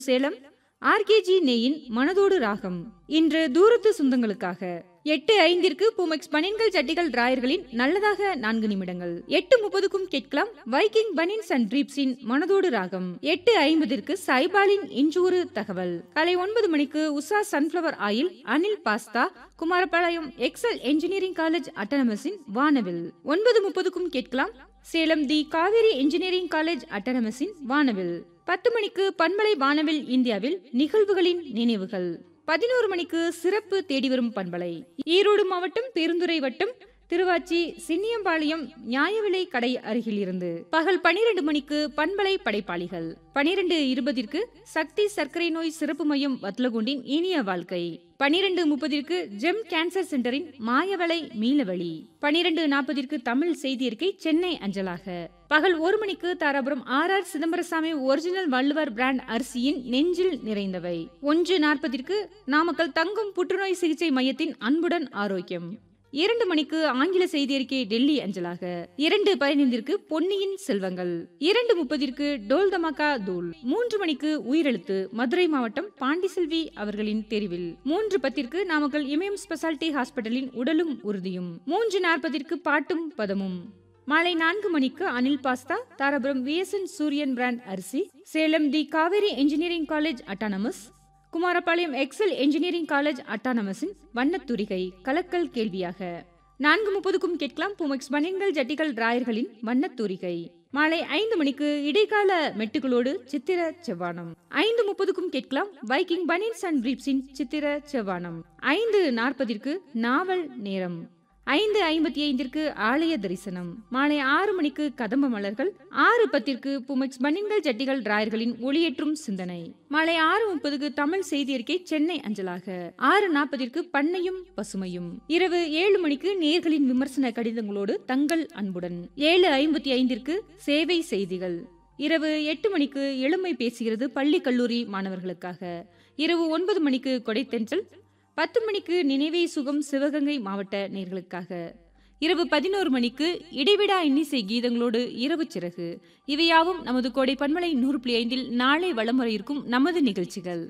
Salem RKG நெய்யின் மனதோடு ராகம் இன்று தூரத்து சொந்தங்களுக்காக எட்டு ஐந்திற்கு பூமெக்ஸ் பனின்கள் சட்டிகள் டிராயர்களின் நல்லதாக நான்கு நிமிடங்கள் எட்டு முப்பதுக்கும் கேட்கலாம் வைக்கிங் பனின்ஸ் அண்ட் ட்ரீப்ஸின் மனதோடு ராகம் எட்டு ஐம்பதிற்கு சைபாலின் இன்றொரு தகவல் காலை ஒன்பது மணிக்கு Usha sunflower oil Anil pasta Kumarapalayam Excel engineering college அட்டனமஸின் வானவில் ஒன்பது முப்பதுக்கும் கேட்கலாம் Salem the Kaveri engineering college அட்டனமஸின் வானவில் பத்து மணிக்கு பண்பலை வானவில் இந்தியாவில் நிகழ்வுகளின் நினைவுகள் பதினோரு மணிக்கு சிறப்பு தேடி வரும் பண்பலை ஈரோடு மாவட்டம் பெருந்துறை வட்டம் திருவாச்சி சின்னியம்பாளையம் நியாய விலை கடை அருகில் இருந்து பகல் பனிரெண்டு மணிக்கு பண்பலை படைப்பாளிகள் பனிரெண்டு இருபதிற்கு சக்தி சர்க்கரை நோய் சிறப்பு மையம் வத்லகுண்டின் இனிய வாழ்க்கை பனிரெண்டு முப்பதிற்கு ஜெம் கேன்சர் சென்டரின் மாயவளை மீளவழி பனிரெண்டு நாற்பதிற்கு தமிழ் செய்தி அறிக்கை சென்னை அஞ்சலாக பகல் ஒரு மணிக்கு Dharapuram R R Chidambarasamy original Valluvar brand அரிசியின் நெஞ்சில் நிறைந்தவை ஒன்று நாற்பதிற்கு நாமக்கல் தங்கம் புற்றுநோய் சிகிச்சை மையத்தின் அன்புடன் ஆரோக்கியம் இரண்டு மணிக்கு ஆங்கில செய்தி அறிக்கை டெல்லி அஞ்சலாக இரண்டு பதினைந்திற்கு பொன்னியின் செல்வங்கள் இரண்டு முப்பதிற்கு டோல் தமாக்கா தூள் மூன்று மணிக்கு உயிரெழுத்து மதுரை மாவட்டம் பாண்டிசெல்வி அவர்களின் தெரிவில் மூன்று பத்திற்கு நாமக்கல் இமயம் ஸ்பெஷாலிட்டி ஹாஸ்பிட்டலின் உடலும் உறுதியும் மூன்று நாற்பதிற்கு பாட்டும் பதமும் மாலை நான்கு மணிக்கு Anil pasta Dharapuram VSN Suriyan brand அரிசி Salem the Kaveri engineering college autonomous Kumarapalayam Excel engineering college அட்டானமஸின் வண்ணத்துரிகை கலக்கல் கேள்வியாக நான்கு முப்பதுக்கும் கேட்கலாம் பூமெக்ஸ் பனியன்கள் ஜட்டிகள் டிராயர்களின் வண்ணத்தூரிகை மாலை ஐந்து மணிக்கு இடைக்கால மெட்டுகளோடு சித்திர செவ்வானம் ஐந்து முப்பதுக்கும் கேட்கலாம் வைக்கிங் பனியன்ஸ் அண்ட் பிரீப்ஸின் சித்திர செவ்வானம் ஐந்து நாற்பதிற்கு நாவல் நேரம் ஐந்து ஐம்பத்தி ஐந்திற்கு ஆலய தரிசனம் மாலை ஆறு மணிக்கு கதம்ப மலர்கள் ஆறு பத்திற்கு புமெக்ஸ் பனின்கள் ஜட்டிகள் டிராயர்களின் ஒளியேற்றும் சிந்தனை மாலை ஆறு முப்பதுக்கு தமிழ் செய்தி அறிக்கை சென்னை அஞ்சலாக ஆறு நாற்பதிற்கு பண்ணையும் பசுமையும் இரவு ஏழு மணிக்கு நேர்களின் விமர்சன கடிதங்களோடு தங்கள் அன்புடன் ஏழு ஐம்பத்தி ஐந்திற்கு சேவை செய்திகள் இரவு எட்டு மணிக்கு எளிமை பேசுகிறது பள்ளி கல்லூரி மாணவர்களுக்காக இரவு ஒன்பது மணிக்கு கொடைத்தென்றல் பத்து மணிக்கு நினைவே சுகம் சிவகங்கை மாவட்ட நேர்களுக்காக இரவு பதினோரு மணிக்கு இடைவிடா இன்னிசை கீதங்களோடு இரவு சிறகு இவையாவும் நமது கோடை பன்மலை நூறு புள்ளி ஐந்தில் நாளை வளம் வர இருக்கும் நமது நிகழ்ச்சிகள்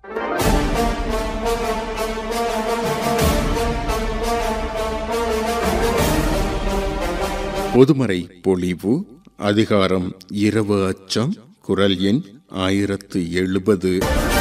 பொதுமறை பொழிவு அதிகாரம் இரவு அச்சம் குரல் எண் ஆயிரத்து எழுபது